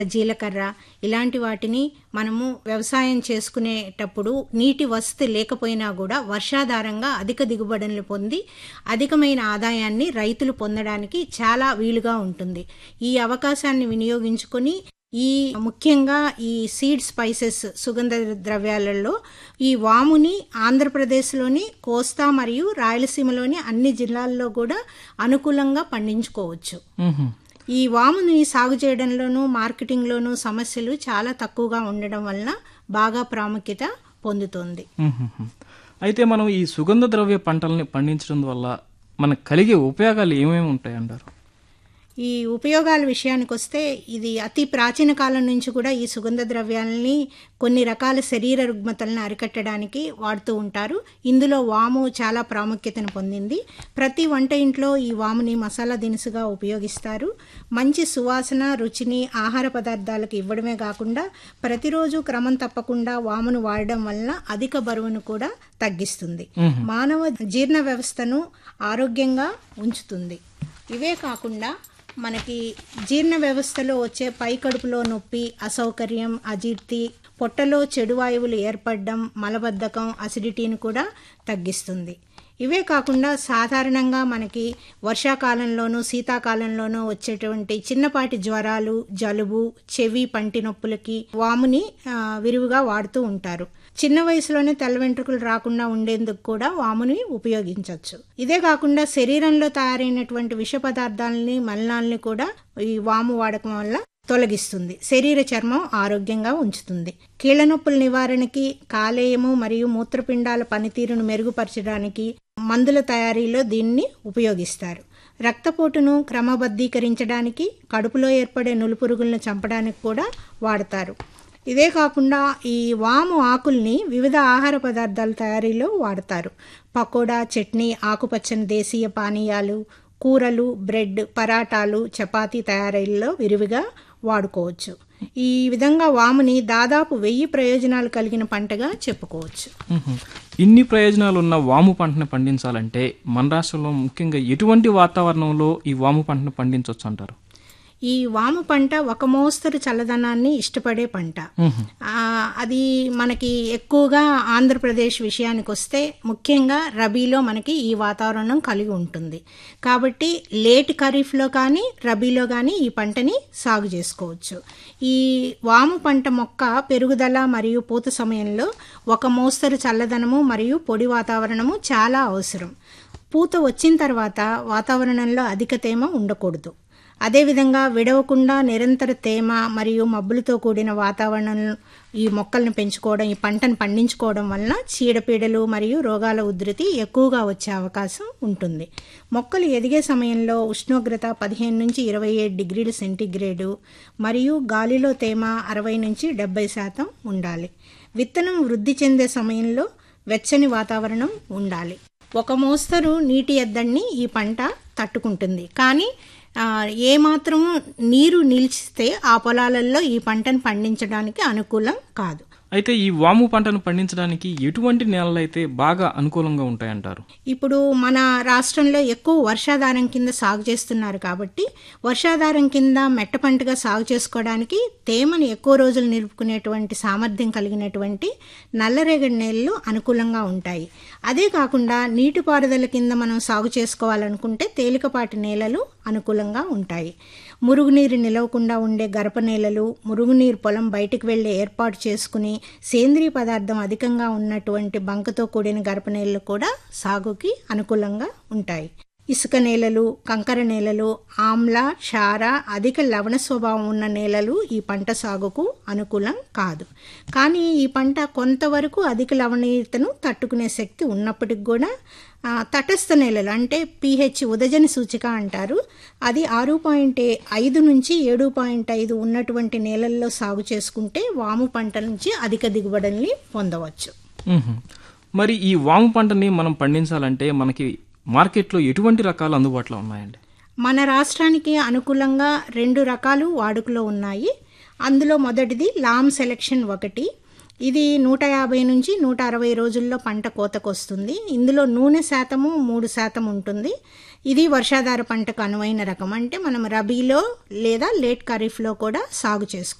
జీలకర్ర ఇలాంటి వాటిని మనము వ్యవసాయం చేసుకునేటప్పుడు నీటి వసతి లేకపోయినా కూడా వర్షాధారంగా అధిక దిగుబడులను పొంది అధికమైన ఆదాయాన్ని రైతులు పొందడానికి చాలా వీలుగా ఉంటుంది ఈ అవకాశాన్ని వినియోగించుకొని ఈ ముఖ్యంగా ఈ సీడ్ స్పైసెస్ సుగంధ ద్రవ్యాలలో ఈ వాముని ఆంధ్రప్రదేశ్లోని కోస్తా మరియు రాయలసీమలోని అన్ని జిల్లాల్లో కూడా అనుకూలంగా పండించుకోవచ్చు మ్మ్. ఈ వాముని సాగు చేయడంలోనూ మార్కెటింగ్లోనూ సమస్యలు చాలా తక్కువగా ఉండడం వలన బాగా ప్రాముఖ్యత పొందుతోంది మ్మ్. అయితే మనం ఈ సుగంధ ద్రవ్య పంటల్ని పండించడం వల్ల మనకు కలిగే ఉపయోగాలు ఏమేమి ఉంటాయి అంటారు ఈ ఉపయోగాల విషయానికి వస్తే ఇది అతి ప్రాచీన కాలం నుంచి కూడా ఈ సుగంధ ద్రవ్యాలని కొన్ని రకాల శరీర రుగ్మతలను అరికట్టడానికి వాడుతూ ఉంటారు ఇందులో వాము చాలా ప్రాముఖ్యతను పొందింది ప్రతి వంట ఇంట్లో ఈ వాముని మసాలా దినుసుగా ఉపయోగిస్తారు మంచి సువాసన రుచిని ఆహార పదార్థాలకు ఇవ్వడమే కాకుండా ప్రతిరోజు క్రమం తప్పకుండా వామును వాడడం వలన అధిక బరువును కూడా తగ్గిస్తుంది మానవ జీర్ణ వ్యవస్థను ఆరోగ్యంగా ఉంచుతుంది ఇవే కాకుండా మనకి జీర్ణ వ్యవస్థలో వచ్చే పై కడుపులో నొప్పి అసౌకర్యం అజీర్తి పొట్టలో చెడు వాయువులు ఏర్పడడం మలబద్ధకం అసిడిటీని కూడా తగ్గిస్తుంది ఇవే కాకుండా సాధారణంగా మనకి వర్షాకాలంలోనూ శీతాకాలంలోనూ వచ్చేటువంటి చిన్నపాటి జ్వరాలు జలుబు చెవి పంటి నొప్పులకి వాముని ఆ, విరివిగా వాడుతూ ఉంటారు చిన్న వయసులోనే తెల్ల వెంట్రుకలు రాకుండా ఉండేందుకు కూడా వాముని ఉపయోగించవచ్చు ఇదే కాకుండా శరీరంలో తయారైనటువంటి విష పదార్థాలని మలినాల్ని కూడా ఈ వాము వాడకం వల్ల తొలగిస్తుంది శరీర చర్మం ఆరోగ్యంగా ఉంచుతుంది కీళ్ల నొప్పుల నివారణకి కాలేయము మరియు మూత్రపిండాల పనితీరును మెరుగుపరచడానికి మందుల తయారీలో దీన్ని ఉపయోగిస్తారు రక్తపోటును క్రమబద్ధీకరించడానికి కడుపులో ఏర్పడే నులుపురుగులను చంపడానికి కూడా వాడతారు ఇదే కాకుండా ఈ వాము ఆకుల్ని వివిధ ఆహార పదార్థాల తయారీలో వాడతారు పకోడా చట్నీ ఆకుపచ్చని దేశీయ పానీయాలు కూరలు బ్రెడ్ పరాటాలు చపాతీ తయారీల్లో విరివిగా వాడుకోవచ్చు ఈ విధంగా వాముని దాదాపు వెయ్యి ప్రయోజనాలు కలిగిన పంటగా చెప్పుకోవచ్చు మ్మ్. ఇన్ని ప్రయోజనాలు ఉన్న వాము పంటను పండించాలంటే మన రాష్ట్రంలో ముఖ్యంగా ఎటువంటి వాతావరణంలో ఈ వాము పంటను పండించవచ్చు అంటారు ఈ వాము పంట ఒక మోస్తరు చల్లదనాన్ని ఇష్టపడే పంట మ్మ్. ఆ, అది మనకి ఎక్కువగా ఆంధ్రప్రదేశ్ విషయానికి వస్తే ముఖ్యంగా రబీలో మనకి ఈ వాతావరణం కలిగి ఉంటుంది కాబట్టి లేట్ ఖరీఫ్లో కానీ రబీలో కానీ ఈ పంటని సాగు చేసుకోవచ్చు ఈ వాము పంట మొక్క పెరుగుదల మరియు పూత సమయంలో ఒక మోస్తరు చల్లదనము మరియు పొడి వాతావరణము చాలా అవసరం పూత వచ్చిన తర్వాత వాతావరణంలో అధిక తేమ ఉండకూడదు అదేవిధంగా విడవకుండా నిరంతర తేమ మరియు మబ్బులతో కూడిన వాతావరణం ఈ మొక్కలను పెంచుకోవడం ఈ పంటను పండించుకోవడం వలన చీడపీడలు మరియు రోగాల ఉధృతి ఎక్కువగా వచ్చే అవకాశం ఉంటుంది మొక్కలు ఎదిగే సమయంలో ఉష్ణోగ్రత పదిహేను నుంచి ఇరవై ఏడు డిగ్రీల సెంటీగ్రేడు మరియు గాలిలో తేమ అరవై నుంచి డెబ్బై శాతం ఉండాలి విత్తనం వృద్ధి చెందే సమయంలో వెచ్చని వాతావరణం ఉండాలి ఒక మోస్తరు నీటి ఎద్దడిని ఈ పంట తట్టుకుంటుంది కానీ ఆ, ఏ మాత్రము నీరు నిలిచితే ఆ పొలాలలో ఈ పంటను పండించడానికి అనుకూలం కాదు అయితే ఈ వాము పంటను పండించడానికి ఎటువంటి నేలలు అయితే బాగా అనుకూలంగా ఉంటాయంటారు ఇప్పుడు మన రాష్ట్రంలో ఎక్కువ వర్షాధారం కింద సాగు చేస్తున్నారు కాబట్టి వర్షాధారం కింద మెట్ట పంటగా సాగు చేసుకోవడానికి తేమను ఎక్కువ రోజులు నిలుపుకునేటువంటి సామర్థ్యం కలిగినటువంటి నల్లరేగడి నేలలు అనుకూలంగా ఉంటాయి అదే కాకుండా నీటిపారుదల కింద మనం సాగు చేసుకోవాలనుకుంటే తేలికపాటి నేలలు అనుకూలంగా ఉంటాయి మురుగునీరు నిలవకుండా ఉండే గరప నేలలు మురుగునీరు పొలం బయటికి వెళ్ళే ఏర్పాటు చేసుకుని సేంద్రియ పదార్థం అధికంగా ఉన్నటువంటి బంకతో కూడిన గరప నేలలు కూడా సాగుకి అనుకూలంగా ఉంటాయి ఇసుక నేలలు కంకర నేలలు ఆమ్ల క్షార అధిక లవణ స్వభావం ఉన్న నేలలు ఈ పంట సాగుకు అనుకూలం కాదు కానీ ఈ పంట కొంతవరకు అధిక లవణీయతను తట్టుకునే శక్తి ఉన్నప్పటికి కూడా ఆ, తటస్థ నేలలు అంటే పిహెచ్ ఉదజని సూచిక అంటారు అది ఆరు పాయింట్ ఐదు నుంచి ఏడు పాయింట్ ఐదు ఉన్నటువంటి నేలల్లో సాగు చేసుకుంటే వాము పంట నుంచి అధిక దిగుబడుల్ని పొందవచ్చు మ్మ్. మరి ఈ వాము పంటని మనం పండించాలంటే మనకి మార్కెట్లో ఎటువంటి రకాలు అందుబాటులో ఉన్నాయండి మన రాష్ట్రానికి అనుకూలంగా రెండు రకాలు వాడుకలో ఉన్నాయి అందులో మొదటిది లామ్ సెలెక్షన్ ఒకటి ఇది నూట యాభై నుంచి నూట అరవై రోజుల్లో పంట కోతకు వస్తుంది ఇందులో నూనె శాతము మూడు శాతం ఉంటుంది ఇది వర్షాధార పంటకు అనువైన రకం అంటే మనం రబీలో లేదా లేట్ ఖరీఫ్లో కూడా సాగు చేసుకోవచ్చు